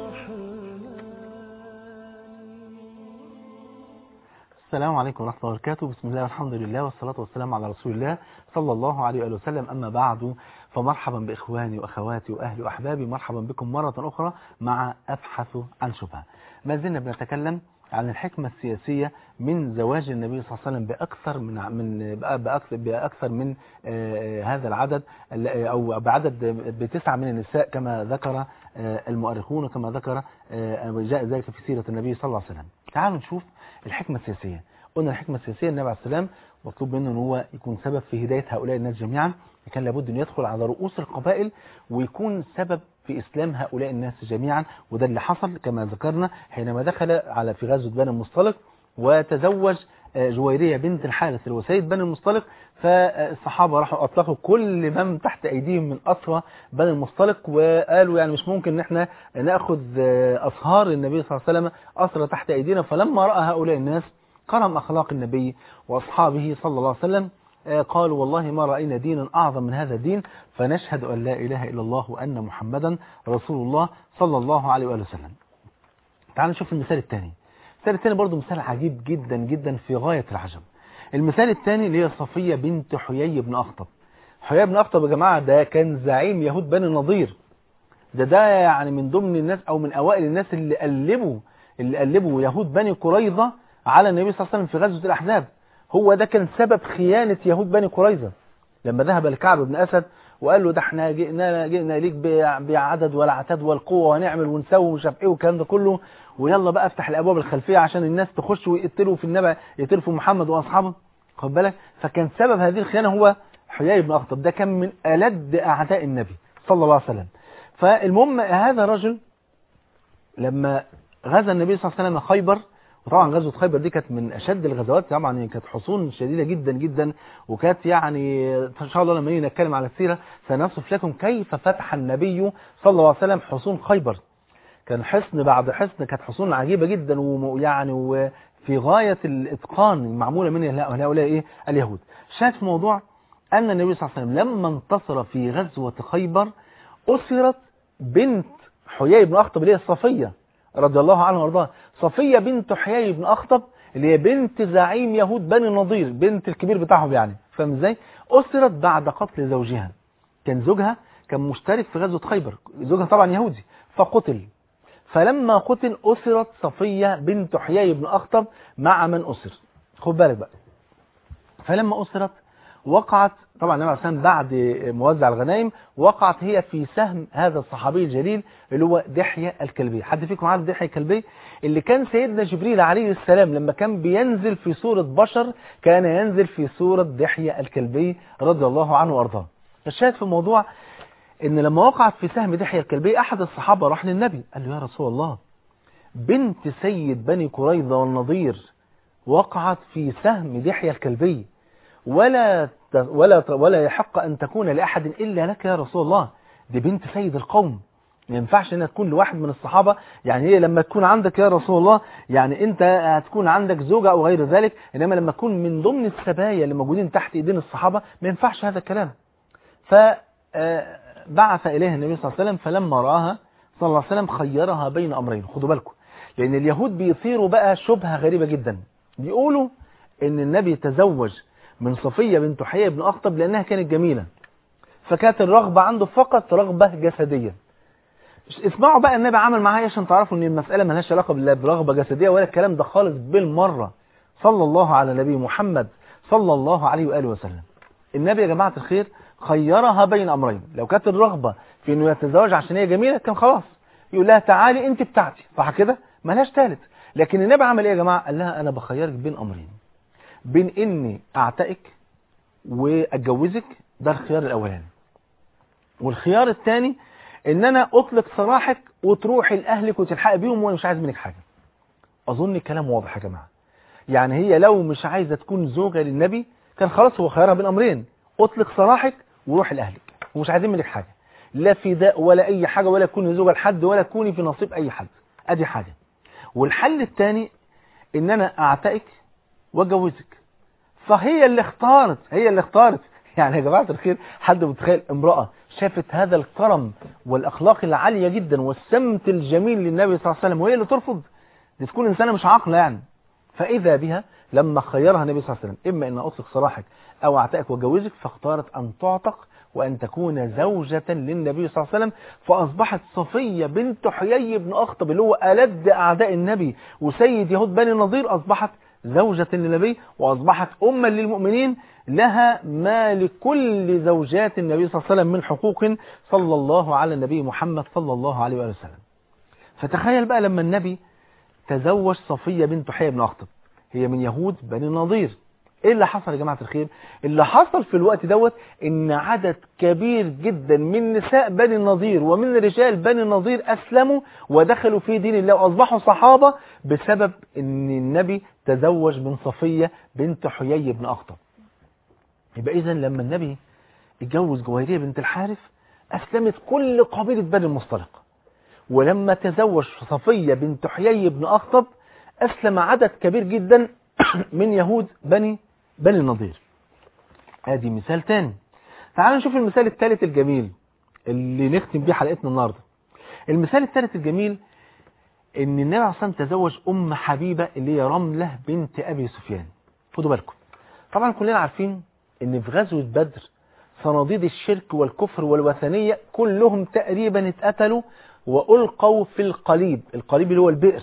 السلام عليكم ورحمة الله وبركاته بسم الله والحمد لله والصلاة والسلام على رسول الله صلى الله عليه وآله وسلم أما بعد فمرحبا بإخواني وأخواتي وأهلي وأحبابي مرحبا بكم مرة أخرى مع أبحث عن شبهة ما زلنا بنتكلم عن الحكمة السياسية من زواج النبي صلى الله عليه وسلم بأكثر من من بأكثر بأكثر من هذا العدد أو بعدد بتسعة من النساء كما ذكر المؤرخون وكما ذكر جاء ذلك في سيرة النبي صلى الله عليه وسلم تعالوا نشوف الحكمة السياسية قلنا الحكمة السياسية النبي عليه السلام مطلوب منه ان هو يكون سبب في هداية هؤلاء الناس جميعا كان لابد ان يدخل على رؤوس القبائل ويكون سبب في اسلام هؤلاء الناس جميعا وده اللي حصل كما ذكرنا حينما دخل على في غزوة بني المصطلق وتزوج جويرية بنت الحارث اللي هو سيد بني المصطلق فالصحابة راحوا أطلقوا كل من تحت أيديهم من أسرى بني المصطلق وقالوا يعني مش ممكن ان احنا نأخذ أصهار النبي صلى الله عليه وسلم أسرى تحت أيدينا فلما رأى هؤلاء الناس كرم أخلاق النبي وأصحابه صلى الله عليه وسلم قالوا والله ما رأينا دينا أعظم من هذا الدين فنشهد أن لا إله إلا الله وأن محمدا رسول الله صلى الله عليه وآله وسلم تعالوا نشوف المثال الثاني المثال الثاني برضه مثال عجيب جدا جدا في غاية العجب المثال الثاني اللي هي صفية بنت حيي بن أخطب حيي بن أخطب يا جماعة ده كان زعيم يهود بني النضير ده ده يعني من ضمن الناس أو من أوائل الناس اللي قلبوا اللي قلبوا يهود بني قريظة على النبي صلى الله عليه وسلم في غزوة الأحزاب هو ده كان سبب خيانة يهود بني قريظة لما ذهب الكعب بن أسد وقال له ده احنا جئنا جئنا ليك بعدد والعتاد والقوة ونعمل ونسوي ومش عارف ايه والكلام ده كله ويلا بقى افتح الابواب الخلفية عشان الناس تخش ويقتلوا في النبي يقتلوا في محمد واصحابه خد بالك فكان سبب هذه الخيانة هو حيي بن أخطب ده كان من ألد أعداء النبي صلى الله عليه وسلم فالمهم هذا الرجل لما غزا النبي صلى الله عليه وسلم خيبر وطبعا غزوة خيبر دي كانت من أشد الغزوات طبعا كانت حصون شديدة جدا جدا وكانت يعني إن شاء الله لما نيجي نتكلم على السيرة سنصف لكم كيف فتح النبي صلى الله عليه وسلم حصون خيبر كان حصن بعد حصن كانت حصون عجيبة جدا ويعني وفي غاية الإتقان معمولة من هؤلاء إيه اليهود شاهد في موضوع أن النبي صلى الله عليه وسلم لما انتصر في غزوة خيبر أسرت بنت حيي بن أخطب اللي هي الصفية رضي الله عنها وارضاها صفية بنت حيي بن أخطب اللي هي بنت زعيم يهود بني النضير بنت الكبير بتاعهم يعني فاهم ازاي أسرت بعد قتل زوجها كان زوجها كان مشترك في غزوة خيبر زوجها طبعا يهودي فقتل فلما قتل أسرت صفية بنت حيي بن أخطب مع من أسر خد بالك بقى فلما أسرت وقعت طبعا النبي عليه الصلاة والسلام بعد موزع الغنائم وقعت هي في سهم هذا الصحابي الجليل اللي هو دحية الكلبي حد فيكم عارف دحية الكلبي اللي كان سيدنا جبريل عليه السلام لما كان بينزل في صورة بشر كان ينزل في صورة دحية الكلبي رضي الله عنه وارضاه الشاهد في الموضوع ان لما وقعت في سهم دحية الكلبي احد الصحابة راح للنبي قال له يا رسول الله بنت سيد بني قريظة والنضير وقعت في سهم دحية الكلبي ولا ولا ولا يحق أن تكون لأحد إلا لك يا رسول الله دي بنت سيد القوم ما ينفعش انها تكون لواحد من الصحابة يعني هي لما تكون عندك يا رسول الله يعني انت هتكون عندك زوجة او غير ذلك انما لما تكون من ضمن السبايا اللي موجودين تحت ايدين الصحابة ما ينفعش هذا الكلام فبعث اليها النبي صلى الله عليه وسلم فلما رآها صلى الله عليه وسلم خيرها بين امرين خدوا بالكم لان اليهود بيثيروا بقى شبهة غريبة جدا بيقولوا ان النبي تزوج من صفية بنت حيي بن أخطب لأنها كانت جميلة فكانت الرغبة عنده فقط رغبة جسدية اسمعوا بقى النبي عمل معايا عشان تعرفوا ان المسألة ملهاش علاقة لا برغبة جسدية ولا الكلام ده خالص بالمرة صلى الله على نبي محمد صلى الله عليه وآله وسلم النبي يا جماعة الخير خيرها بين أمرين لو كانت الرغبة في انه يتزوج عشان هي جميلة كان خلاص يقول لها تعالي انت بتاعتي صح كده ملهاش ثالث لكن النبي عمل ايه يا جماعة قال لها انا بخيرك بين امرين بين اني اعتقك واتجوزك ده الخيار الاولاني والخيار الثاني ان انا اطلق سراحك وتروحي لاهلك وتلحقي بيهم وانا مش عايز منك حاجه اظن الكلام واضح يا جماعه يعني هي لو مش عايزه تكون زوجه للنبي كان خلاص هو خيارها بين امرين اطلق سراحك وروحي لاهلك ومش عايزين منك حاجه لا فداء ولا اي حاجه ولا تكوني زوجه لحد ولا تكوني في نصيب اي حد ادي حاجه والحل الثاني ان انا اعتقك واتجوزك فهي اللي اختارت هي اللي اختارت يعني يا جماعة الخير حد متخيل امرأة شافت هذا الكرم والأخلاق العالية جدا والسمت الجميل للنبي صلى الله عليه وسلم وهي اللي ترفض دي تكون إنسانة مش عاقلة يعني فإذا بها لما خيرها النبي صلى الله عليه وسلم إما أن أطلق سراحك أو أعتقك وأتجوزك فاختارت أن تعتق وأن تكون زوجة للنبي صلى الله عليه وسلم فأصبحت صفية بنت حيي بن أخطب اللي هو ألد أعداء النبي وسيد يهود بني النضير أصبحت زوجة للنبي وأصبحت أما للمؤمنين لها ما لكل زوجات النبي صلى الله عليه وسلم من حقوق صلى الله على النبي محمد صلى الله عليه وآله وسلم فتخيل بقى لما النبي تزوج صفية بنت حيي بن أخطب هي من يهود بني النضير ايه اللي حصل يا جماعة الخير اللي حصل في الوقت دوت ان عدد كبير جدا من نساء بني النضير ومن رجال بني النضير اسلموا ودخلوا في دين الله واصبحوا صحابة بسبب ان النبي تزوج من صفية بنت حيي بن اخطب يبقى اذا لما النبي اتجوز جويرية بنت الحارث اسلمت كل قبيلة بني المصطلق ولما تزوج صفية بنت حيي بن اخطب اسلم عدد كبير جدا من يهود بني بني النضير ادي مثال تاني تعالوا نشوف المثال الثالث الجميل اللي نختم بيه حلقتنا النهارده المثال الثالث الجميل ان النبي عليه الصلاه والسلام تزوج ام حبيبه اللي هي رمله بنت ابي سفيان خدوا بالكم طبعا كلنا عارفين ان في غزوه بدر صناديد الشرك والكفر والوثنيه كلهم تقريبا اتقتلوا والقوا في القليب القليب اللي هو البئر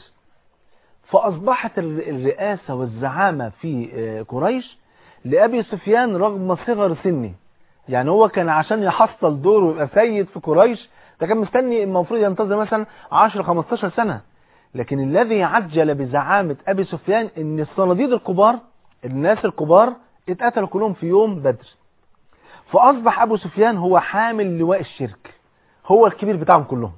فأصبحت الرئاسة والزعامة في قريش لأبي سفيان رغم صغر سنه يعني هو كان عشان يحصل دوره ويبقى سيد في قريش ده كان مستني المفروض ينتظر مثلا 10 15 سنة لكن الذي عجل بزعامة أبي سفيان ان الصناديد الكبار الناس الكبار اتقتلوا كلهم في يوم بدر فأصبح أبو سفيان هو حامل لواء الشرك هو الكبير بتاعهم كلهم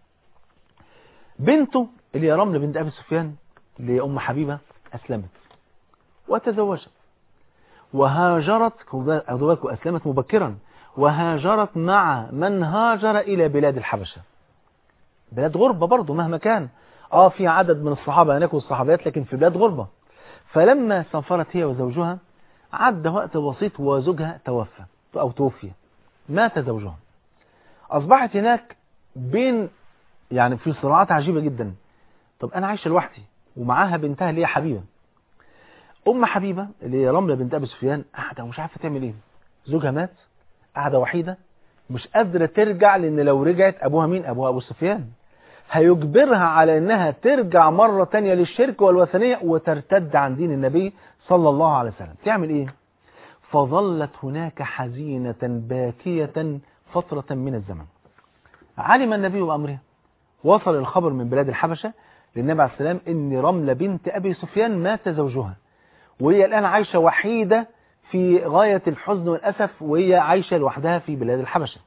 بنته اللي هي رملة بنت أبي سفيان لأم حبيبة أسلمت وتزوجت وهاجرت أدوك أسلمت مبكرا وهاجرت مع من هاجر إلى بلاد الحبشة بلاد غربة برضه مهما كان آه في عدد من الصحابة هناك والصحابيات لكن في بلاد غربة فلما سافرت هي وزوجها عدى وقت بسيط وزوجها توفى أو توفي مات زوجها أصبحت هناك بين يعني في صراعات عجيبة جدا طب أنا عايشة لوحدي ومعاها بنتها اللي هي حبيبة أم حبيبة اللي هي رملة بنت أبي سفيان قاعدة ومش عارفة تعمل إيه زوجها مات قاعدة وحيدة مش قادرة ترجع لأن لو رجعت أبوها مين أبوها أبو سفيان هيجبرها على أنها ترجع مرة تانية للشرك والوثنية وترتد عن دين النبي صلى الله عليه وسلم تعمل إيه فظلت هناك حزينة باكية فترة من الزمن علم النبي بأمرها وصل الخبر من بلاد الحبشة للنبي عليه السلام ان رملة بنت أبي سفيان مات زوجها وهي الآن عايشة وحيدة في غاية الحزن والأسف وهي عايشة لوحدها في بلاد الحبشة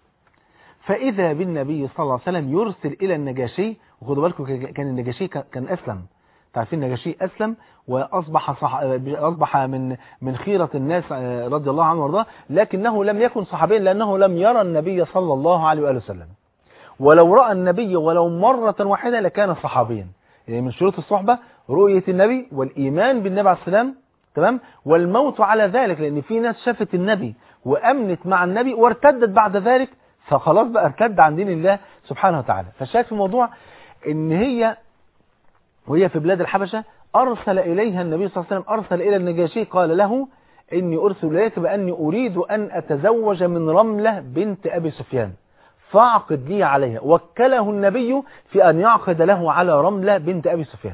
فإذا بالنبي صلى الله عليه وسلم يرسل إلى النجاشي وخدوا بالكم كان النجاشي كان أسلم تعرفين النجاشي أسلم وأصبح صح... أصبح من من خيرة الناس رضي الله عنه وارضاه لكنه لم يكن صحابيا لأنه لم يرى النبي صلى الله عليه وآله وسلم ولو رأى النبي ولو مرة واحدة لكان صحابيا يعني من شروط الصحبة رؤية النبي والإيمان بالنبي عليه السلام تمام والموت على ذلك لأن في ناس شافت النبي وأمنت مع النبي وارتدت بعد ذلك فخلاص بقى ارتد عن دين الله سبحانه وتعالى فالشاهد في الموضوع ان هي وهي في بلاد الحبشة أرسل إليها النبي صلى الله عليه وسلم أرسل إلى النجاشي قال له إني أرسل إليك بأني أريد أن أتزوج من رملة بنت أبي سفيان فاعقد لي عليها وكله النبي في أن يعقد له على رملة بنت أبي سفيان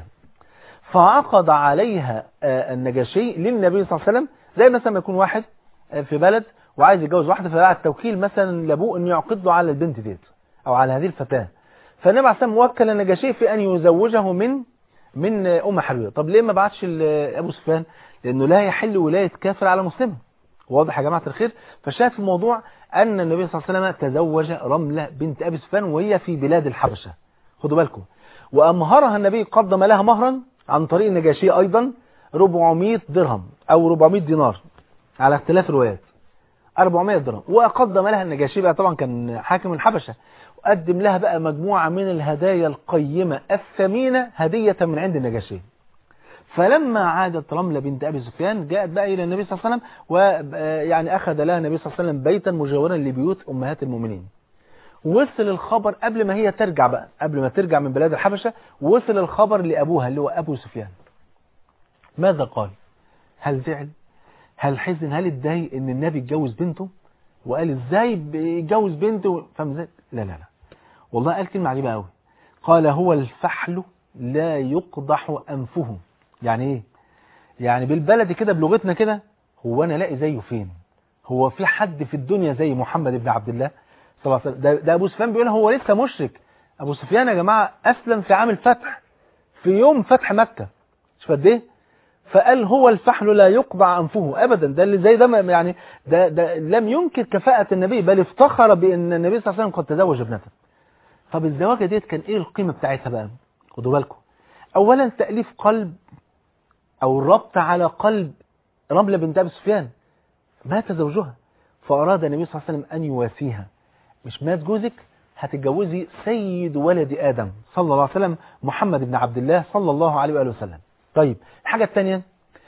فعقد عليها النجاشي للنبي صلى الله عليه وسلم زي مثلا ما يكون واحد في بلد وعايز يتجوز واحدة فبعت توكيل مثلا لابوه أن يعقد له على البنت ديت أو على هذه الفتاة فالنبي عليه السلام وكل النجاشي في أن يزوجه من من أم حبيبة طب ليه ما بعتش أبو سفيان لأنه لا يحل ولاية كافر على مسلم واضح يا جماعة الخير فالشاهد في الموضوع أن النبي صلى الله عليه وسلم تزوج رملة بنت أبي سفيان وهي في بلاد الحبشة خدوا بالكم وأمهرها النبي قدم لها مهرا عن طريق النجاشي أيضا 400 درهم أو 400 دينار على اختلاف الروايات 400 درهم وقدم لها النجاشي بقى طبعا كان حاكم الحبشة وقدم لها بقى مجموعة من الهدايا القيمة الثمينة هدية من عند النجاشي فلما عادت رملة بنت أبي سفيان جاءت بقى إلى النبي صلى الله عليه وسلم ويعني أخذ لها النبي صلى الله عليه وسلم بيتا مجاورا لبيوت أمهات المؤمنين وصل الخبر قبل ما هي ترجع بقى قبل ما ترجع من بلاد الحبشة وصل الخبر لأبوها اللي هو أبو سفيان ماذا قال هل زعل هل حزن هل اتضايق ان النبي اتجوز بنته وقال ازاي بيتجوز بنته فاهم ازاي لا لا لا والله قال كلمه عجيبه قوي قال هو الفحل لا يقضح انفه يعني ايه يعني بالبلدي كده بلغتنا كده هو انا الاقي زيه فين هو في حد في الدنيا زي محمد بن عبد الله صلى الله عليه وسلم ده, ده ابو سفيان بيقول هو لسه مشرك ابو سفيان يا جماعه اسلم في عام الفتح في يوم فتح مكه شوف قد ايه فقال هو الفحل لا يقبع أنفه أبدا ده اللي زي ده يعني ده, ده لم ينكر كفاءة النبي بل افتخر بأن النبي صلى الله عليه وسلم قد تزوج ابنته طب الزواجة ديت كان إيه القيمة بتاعتها بقى خدوا بالكم أولا تأليف قلب أو الربط على قلب رملة بنت أبي سفيان مات زوجها فأراد النبي صلى الله عليه وسلم أن يوافيها مش مات جوزك هتتجوزي سيد ولد آدم صلى الله عليه وسلم محمد بن عبد الله صلى الله عليه وآله وسلم طيب الحاجة الثانية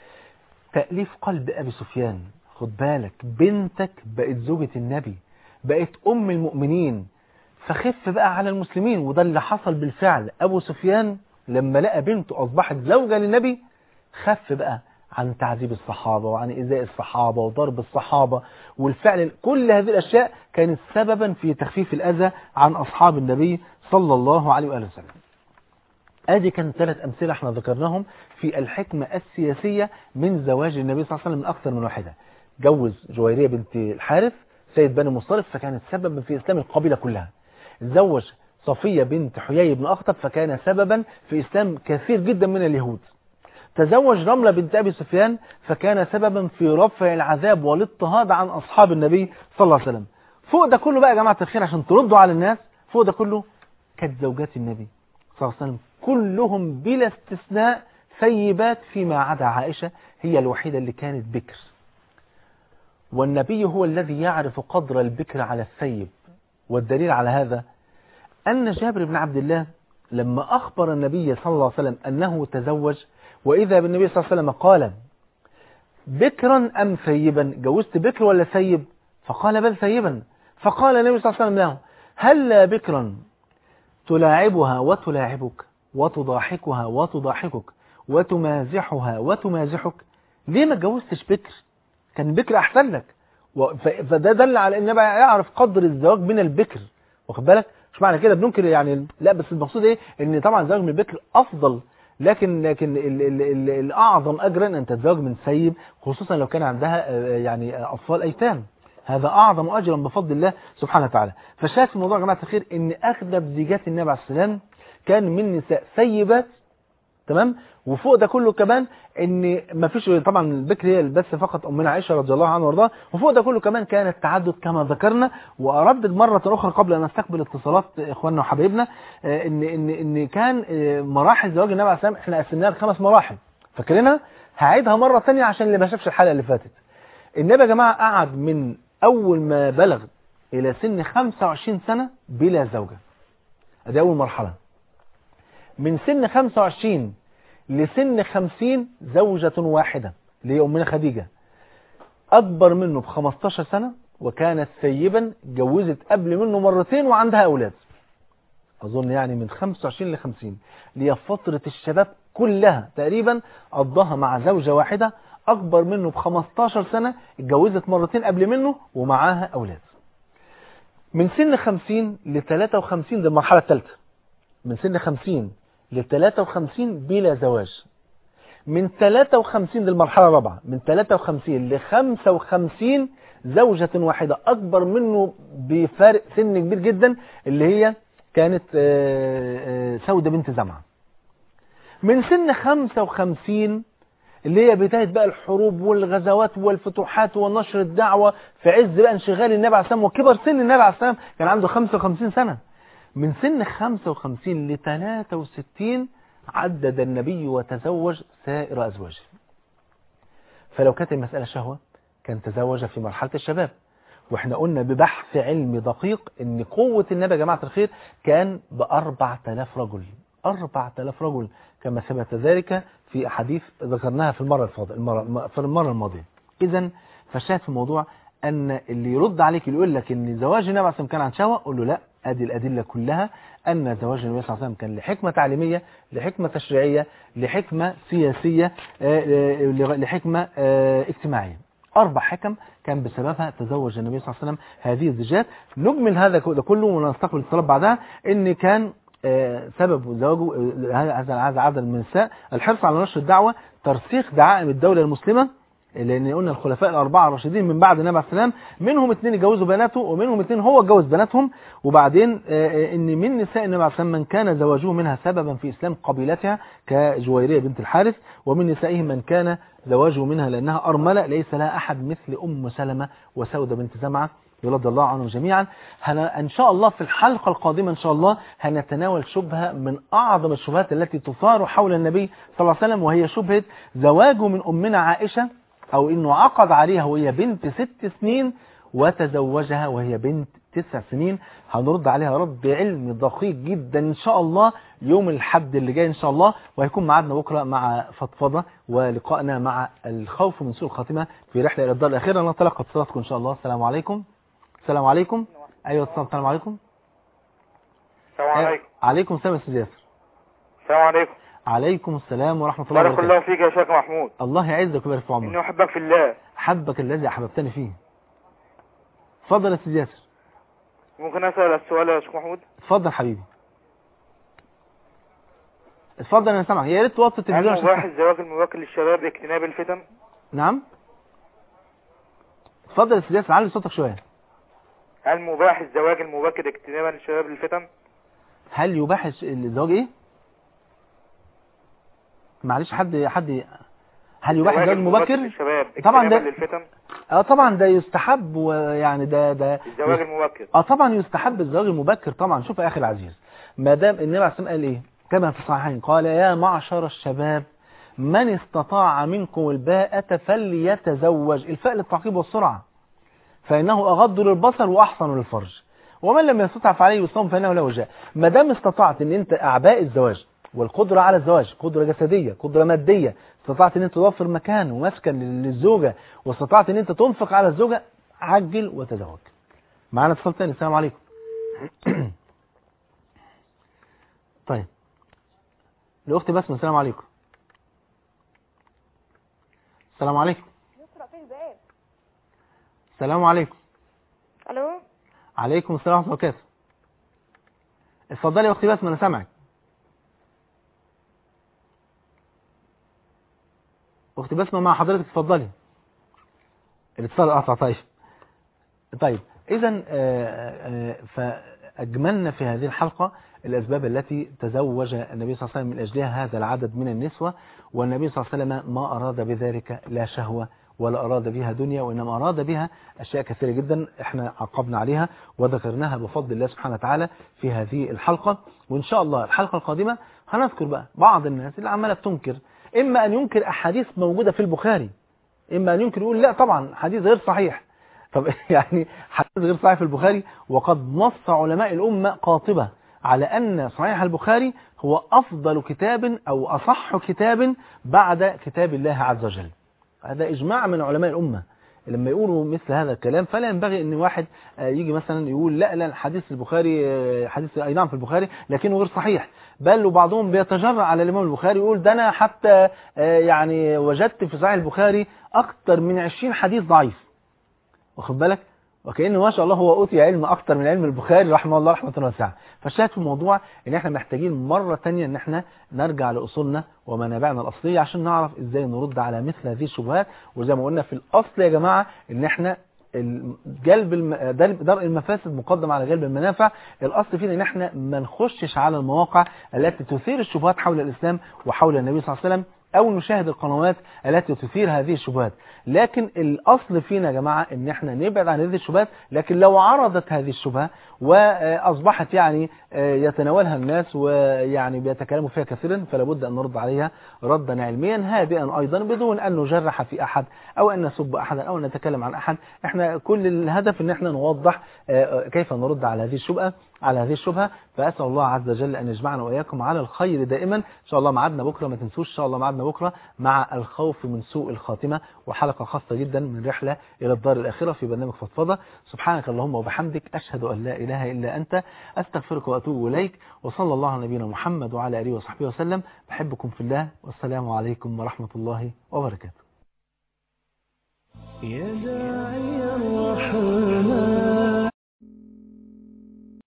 تأليف قلب أبي سفيان خد بالك بنتك بقت زوجة النبي بقت أم المؤمنين فخف بقى على المسلمين وده اللي حصل بالفعل أبو سفيان لما لقى بنته أصبحت زوجة للنبي خف بقى عن تعذيب الصحابة وعن إيذاء الصحابة وضرب الصحابة والفعل كل هذه الأشياء كانت سببا في تخفيف الأذى عن أصحاب النبي صلى الله عليه وآله وسلم ادي كان ثلاث امثله احنا ذكرناهم في الحكمه السياسيه من زواج النبي صلى الله عليه وسلم من اكثر من واحده جوز جويريه بنت الحارث سيد بني مصطلق فكانت سببا في اسلام القبيله كلها تزوج صفيه بنت حيي بن اخطب فكان سببا في اسلام كثير جدا من اليهود تزوج رملة بنت أبي سفيان فكان سببا في رفع العذاب والاضطهاد عن أصحاب النبي صلى الله عليه وسلم فوق ده كله بقى يا جماعة الخير عشان تردوا على الناس فوق ده كله كانت زوجات النبي صلى الله عليه وسلم كلهم بلا استثناء ثيبات فيما عدا عائشة هي الوحيدة اللي كانت بكر والنبي هو الذي يعرف قدر البكر على الثيب والدليل على هذا أن جابر بن عبد الله لما أخبر النبي صلى الله عليه وسلم أنه تزوج وإذا بالنبي صلى الله عليه وسلم قال بكرا أم ثيبا جوزت بكر ولا ثيب فقال بل ثيبا فقال النبي صلى الله عليه وسلم له هل بكرا تلاعبها وتلاعبك وتضاحكها وتضاحكك وتمازحها وتمازحك ليه ما اتجوزتش بكر كان بكر احسن لك فده دل على ان بقى يعرف قدر الزواج من البكر واخد بالك مش معنى كده بننكر يعني لا بس المقصود ايه ان طبعا الزواج من البكر افضل لكن لكن ال ال ال الاعظم اجرا ان تتزوج من سيب خصوصا لو كان عندها آه، يعني آه، اطفال ايتام هذا اعظم اجرا بفضل الله سبحانه وتعالى فشاهد في الموضوع يا جماعه الخير ان اغلب زيجات النبي عليه السلام كان من نساء سيبات تمام وفوق ده كله كمان ان ما فيش طبعا البكر هي بس فقط امنا عائشه رضي الله عنها وارضاها وفوق ده كله كمان كان التعدد كما ذكرنا واردد مره اخرى قبل ان نستقبل اتصالات اخواننا وحبايبنا آه، ان ان ان كان آه، مراحل زواج النبي عليه السلام احنا قسمناها لخمس مراحل فاكرينها هعيدها مره ثانيه عشان اللي ما شافش الحلقه اللي فاتت النبي يا جماعه قعد من اول ما بلغ الى سن 25 سنه بلا زوجه ادي اول مرحله من سن 25 لسن 50 زوجة واحدة اللي هي أمنا خديجة أكبر منه ب 15 سنة وكانت سيبا جوزت قبل منه مرتين وعندها أولاد أظن يعني من 25 ل 50 اللي هي فترة الشباب كلها تقريبا قضاها مع زوجة واحدة أكبر منه ب 15 سنة اتجوزت مرتين قبل منه ومعاها أولاد من سن 50 ل 53 دي المرحلة الثالثة من سن 50 ل 53 بلا زواج من 53 دي المرحلة الرابعة من 53 ل 55 زوجة واحدة أكبر منه بفارق سن كبير جدا اللي هي كانت آه، آه، سودة بنت زمعة من سن 55 اللي هي بداية بقى الحروب والغزوات والفتوحات ونشر الدعوة في عز بقى انشغال النبي عليه السلام وكبر سن النبي عليه السلام كان عنده 55 سنة من سن 55 ل 63 عدد النبي وتزوج سائر أزواجه فلو كانت المسألة شهوة كان تزوج في مرحلة الشباب واحنا قلنا ببحث علمي دقيق ان قوة النبي يا جماعة الخير كان ب 4000 رجل 4000 رجل كما ثبت ذلك في أحاديث ذكرناها في المرة الفاضلة المرة في المرة الماضية إذا فشاهد في الموضوع أن اللي يرد عليك اللي يقول لك أن زواج النبي عليه الصلاة والسلام كان عن شهوة قول له لا أدي الأدلة كلها أن زواج النبي صلى الله عليه وسلم كان لحكمة تعليمية لحكمة تشريعية لحكمة سياسية آه، آه، لحكمة آه، اجتماعية أربع حكم كان بسببها تزوج النبي صلى الله عليه وسلم هذه الزوجات نجمل هذا ده كله ونستقبل الصلاة بعدها إن كان آه، سبب زواجه آه، هذا هذا عدد من النساء الحرص على نشر الدعوة ترسيخ دعائم الدولة المسلمة لان قلنا الخلفاء الاربعه الراشدين من بعد النبي عليه السلام منهم اثنين اتجوزوا بناته ومنهم اثنين هو اتجوز بناتهم وبعدين آه، آه، ان من نساء النبي عليه السلام من كان زواجه منها سببا في اسلام قبيلتها كجويريه بنت الحارث ومن نسائهم من كان زواجه منها لانها ارمله ليس لها احد مثل ام سلمه وسوده بنت زمعه رضي الله عنهم جميعا هن ان شاء الله في الحلقه القادمه ان شاء الله هنتناول شبهه من اعظم الشبهات التي تثار حول النبي صلى الله عليه وسلم وهي شبهه زواجه من امنا عائشه او انه عقد عليها وهي بنت ست سنين وتزوجها وهي بنت تسع سنين هنرد عليها رد علمي دقيق جدا ان شاء الله يوم الحد اللي جاي ان شاء الله وهيكون معادنا بكره مع فضفضه ولقائنا مع الخوف من سوء الخاتمه في رحله الى الدار الاخيره نتلقى اتصالاتكم ان شاء الله السلام عليكم السلام عليكم ايوه اتصال السلام عليكم السلام عليكم عليكم السلام يا استاذ ياسر السلام عليكم عليكم السلام ورحمه الله بارك وبركاته الله فيك يا شيخ محمود الله يعزك ويبارك في عمرك اني احبك في الله حبك الذي احببتني فيه اتفضل يا استاذ ياسر ممكن اسال السؤال يا شيخ محمود اتفضل حبيبي اتفضل انا سامعك يا ريت توطي التلفزيون هل عشان مباح تسمع. الزواج المبكر للشباب اجتناب الفتن نعم اتفضل يا استاذ ياسر علي صوتك شويه هل مباح الزواج المبكر اجتنابا للشباب للفتن هل يباح الش- الزواج ايه معلش حد حد هل يباح الزواج المبكر للشباب طبعا اجتنابا ده- للفتن اه طبعا ده يستحب ويعني ده ده الزواج المبكر اه طبعا يستحب الزواج المبكر طبعا شوف يا اخي العزيز ما دام النبي عليه الصلاه والسلام قال ايه كما في الصحيحين قال يا معشر الشباب من استطاع منكم الباءة فليتزوج الفاء للتعقيب والسرعة فإنه أغض للبصر وأحسن للفرج ومن لم يستطع فعليه بالصوم فإنه لا وجاء ما دام استطعت ان انت اعباء الزواج والقدرة على الزواج قدرة جسدية قدرة مادية استطعت ان انت توفر مكان ومسكن للزوجة واستطعت ان انت تنفق على الزوجة عجل وتزوج معانا اتصال تاني السلام عليكم طيب الاخت بسمة السلام عليكم السلام عليكم يقرأ في الباب السلام عليكم الو عليكم السلام ورحمة الله وبركاته اتفضلي يا اختي بسمة انا سامعك اختي بسمة مع حضرتك اتفضلي الاتصال قطع طيب طيب اذا فاجملنا في هذه الحلقة الاسباب التي تزوج النبي صلى الله عليه وسلم من اجلها هذا العدد من النسوة والنبي صلى الله عليه وسلم ما اراد بذلك لا شهوة ولا أراد بها دنيا وإنما أراد بها أشياء كثيرة جدا إحنا عقبنا عليها وذكرناها بفضل الله سبحانه وتعالى في هذه الحلقة وإن شاء الله الحلقة القادمة هنذكر بقى بعض الناس اللي عمالة بتنكر إما أن ينكر أحاديث موجودة في البخاري إما أن ينكر يقول لا طبعا حديث غير صحيح طب يعني حديث غير صحيح في البخاري وقد نص علماء الأمة قاطبة على أن صحيح البخاري هو أفضل كتاب أو أصح كتاب بعد كتاب الله عز وجل هذا إجماع من علماء الأمة لما يقولوا مثل هذا الكلام فلا ينبغي ان واحد يجي مثلا يقول لا لا حديث البخاري حديث اي نعم في البخاري لكنه غير صحيح بل وبعضهم بيتجرأ على الامام البخاري يقول ده انا حتى يعني وجدت في صحيح البخاري اكثر من 20 حديث ضعيف واخد بالك وكأن ما شاء الله هو أوتي علم أكتر من علم البخاري رحمه الله رحمة واسعة فالشاهد في الموضوع إن إحنا محتاجين مرة تانية إن إحنا نرجع لأصولنا ومنابعنا الأصلية عشان نعرف إزاي نرد على مثل هذه الشبهات وزي ما قلنا في الأصل يا جماعة إن إحنا جلب الم... درء المفاسد مقدم على جلب المنافع الأصل فينا إن إحنا ما نخشش على المواقع التي تثير الشبهات حول الإسلام وحول النبي صلى الله عليه وسلم أو نشاهد القنوات التي تثير هذه الشبهات لكن الأصل فينا يا جماعة ان احنا نبعد عن هذه الشبهات لكن لو عرضت هذه الشبهة وأصبحت يعني يتناولها الناس ويعني بيتكلموا فيها كثيرا فلا بد أن نرد عليها ردا علميا هادئا أيضا بدون أن نجرح في أحد أو أن نسب أحدا أو أن نتكلم عن أحد احنا كل الهدف ان احنا نوضح كيف نرد على هذه الشبهة على هذه الشبهة فأسأل الله عز وجل أن يجمعنا وإياكم على الخير دائما إن شاء الله معادنا بكرة ما تنسوش إن شاء الله معادنا بكرة مع الخوف من سوء الخاتمة وحلقة خاصة جدا من رحلة إلى الدار الآخرة في برنامج فضفضة سبحانك اللهم وبحمدك أشهد أن لا إله إلا أنت أستغفرك وأتوب إليك وصلى الله على نبينا محمد وعلى آله وصحبه وسلم بحبكم في الله والسلام عليكم ورحمة الله وبركاته يا داعي الرحمن